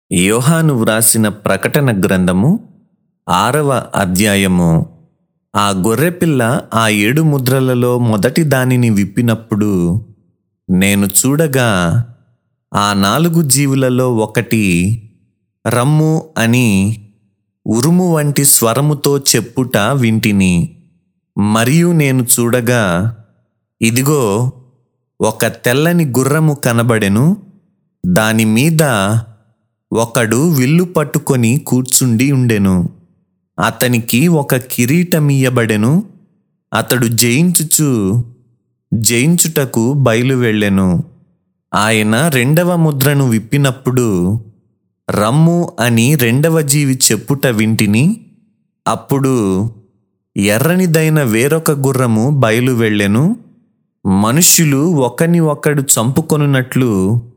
యోహాను వ్రాసిన ప్రకటన గ్రంథము ఆరవ అధ్యాయము ఆ గొర్రెపిల్ల ఆ ఏడు ముద్రలలో మొదటి దానిని విప్పినప్పుడు నేను చూడగా ఆ నాలుగు జీవులలో ఒకటి రమ్ము అని ఉరుము వంటి స్వరముతో చెప్పుట వింటిని మరియు నేను చూడగా ఇదిగో ఒక తెల్లని గుర్రము కనబడెను దాని మీద ఒకడు విల్లు పట్టుకొని కూర్చుండి ఉండెను అతనికి ఒక కిరీటమియ్యబడెను అతడు జయించుచు జయించుటకు బయలు వెళ్ళెను ఆయన రెండవ ముద్రను విప్పినప్పుడు రమ్ము అని రెండవ జీవి చెప్పుట వింటిని అప్పుడు ఎర్రనిదైన వేరొక గుర్రము బయలు వెళ్ళెను మనుష్యులు ఒకని ఒకడు చంపుకొనున్నట్లు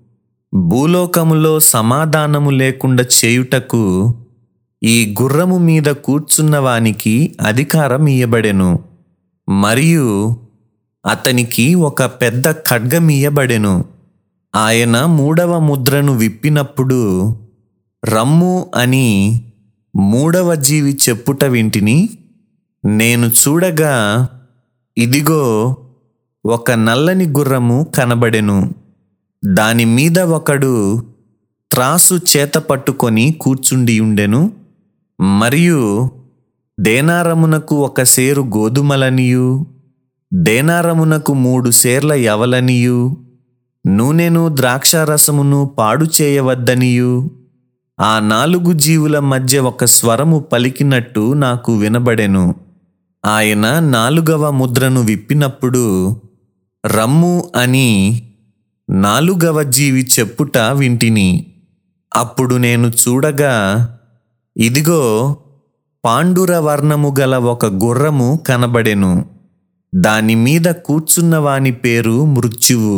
భూలోకములో సమాధానము లేకుండా చేయుటకు ఈ గుర్రము మీద కూర్చున్న వానికి అధికారం ఇయ్యబడెను మరియు అతనికి ఒక పెద్ద ఖడ్గం ఇయ్యబడెను ఆయన మూడవ ముద్రను విప్పినప్పుడు రమ్ము అని మూడవ జీవి చెప్పుట వింటిని నేను చూడగా ఇదిగో ఒక నల్లని గుర్రము కనబడెను దాని మీద ఒకడు త్రాసు చేత పట్టుకొని కూర్చుండి ఉండెను మరియు దేనారమునకు ఒక సేరు గోధుమలనియు దేనారమునకు మూడు సేర్ల యవలనియు నూనెను ద్రాక్షారసమును పాడు చేయవద్దనియు ఆ నాలుగు జీవుల మధ్య ఒక స్వరము పలికినట్టు నాకు వినబడెను ఆయన నాలుగవ ముద్రను విప్పినప్పుడు రమ్ము అని నాలుగవ జీవి చెప్పుట వింటిని అప్పుడు నేను చూడగా ఇదిగో పాండుర వర్ణము గల ఒక గుర్రము కనబడెను దాని మీద కూర్చున్న వాని పేరు మృత్యువు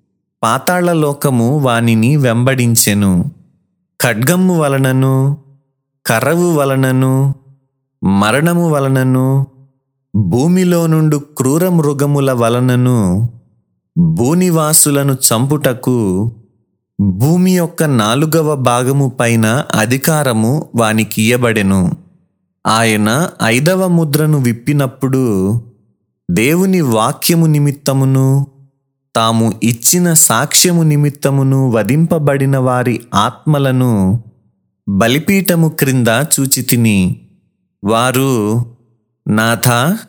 పాతాళలోకము వానిని వెంబడించెను ఖడ్గము వలనను కర్రవు వలనను మరణము వలనను భూమిలో నుండు క్రూర మృగముల వలనను భూనివాసులను చంపుటకు భూమి యొక్క నాలుగవ భాగము పైన అధికారము వానికి ఇయ్యబడెను ఆయన ఐదవ ముద్రను విప్పినప్పుడు దేవుని వాక్యము నిమిత్తమును తాము ఇచ్చిన సాక్ష్యము నిమిత్తమును వధింపబడిన వారి ఆత్మలను బలిపీఠము క్రింద చూచితిని వారు నాథ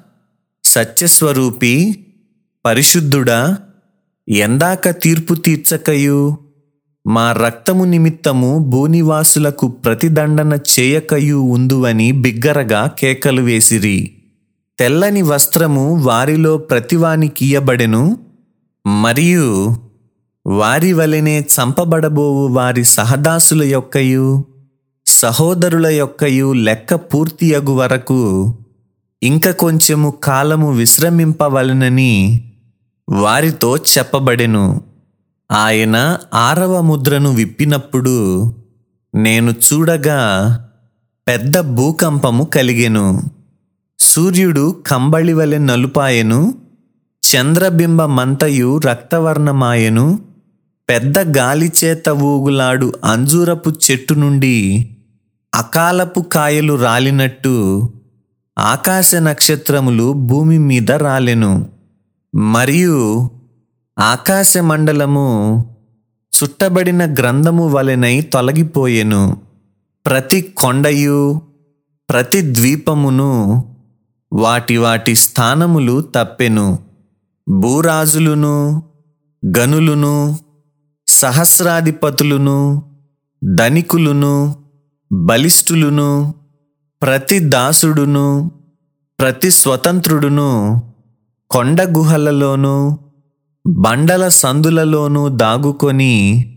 సత్యస్వరూపి పరిశుద్ధుడా ఎందాక తీర్పు తీర్చకయు మా రక్తము నిమిత్తము భూనివాసులకు ప్రతిదండన చేయకయు ఉందువని బిగ్గరగా కేకలు వేసిరి తెల్లని వస్త్రము వారిలో ప్రతివానికియ్యబడెను మరియు వారి వలెనే చంపబడబోవు వారి సహదాసుల యొక్కయు సహోదరుల యొక్కయు లెక్క పూర్తియగు వరకు ఇంక కొంచెము కాలము విశ్రమింపవలనని వారితో చెప్పబడెను ఆయన ఆరవ ముద్రను విప్పినప్పుడు నేను చూడగా పెద్ద భూకంపము కలిగెను సూర్యుడు కంబళి వలె నలుపాయెను చంద్రబింబమంతయు రక్తవర్ణమాయెను పెద్ద గాలిచేత ఊగులాడు అంజూరపు చెట్టు నుండి అకాలపు కాయలు రాలినట్టు ఆకాశ నక్షత్రములు భూమి మీద రాలెను మరియు ఆకాశ మండలము చుట్టబడిన గ్రంథము వలెనై తొలగిపోయెను ప్రతి కొండయు ప్రతి ద్వీపమును వాటి వాటి స్థానములు తప్పెను భూరాజులును గనులును సహస్రాధిపతులును ధనికులును బలిష్ఠులును ప్రతి దాసుడును ప్రతి స్వతంత్రుడును కొండ గుహలలోనూ బండల సందులలోనూ దాగుకొని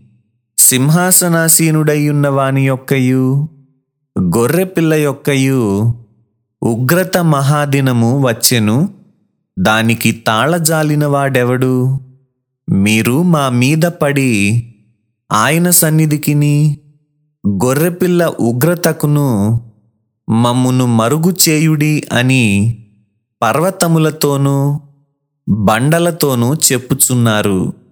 సింహాసనాసీనుడయ్యున్న వాని యొక్కయు గొర్రెపిల్ల యొక్కయు ఉగ్రత మహాదినము వచ్చెను దానికి తాళజాలిన వాడెవడు మీరు మా మీద పడి ఆయన సన్నిధికిని గొర్రెపిల్ల ఉగ్రతకును మమ్మును మరుగు చేయుడి అని పర్వతములతోనూ బండలతోనూ చెప్పుచున్నారు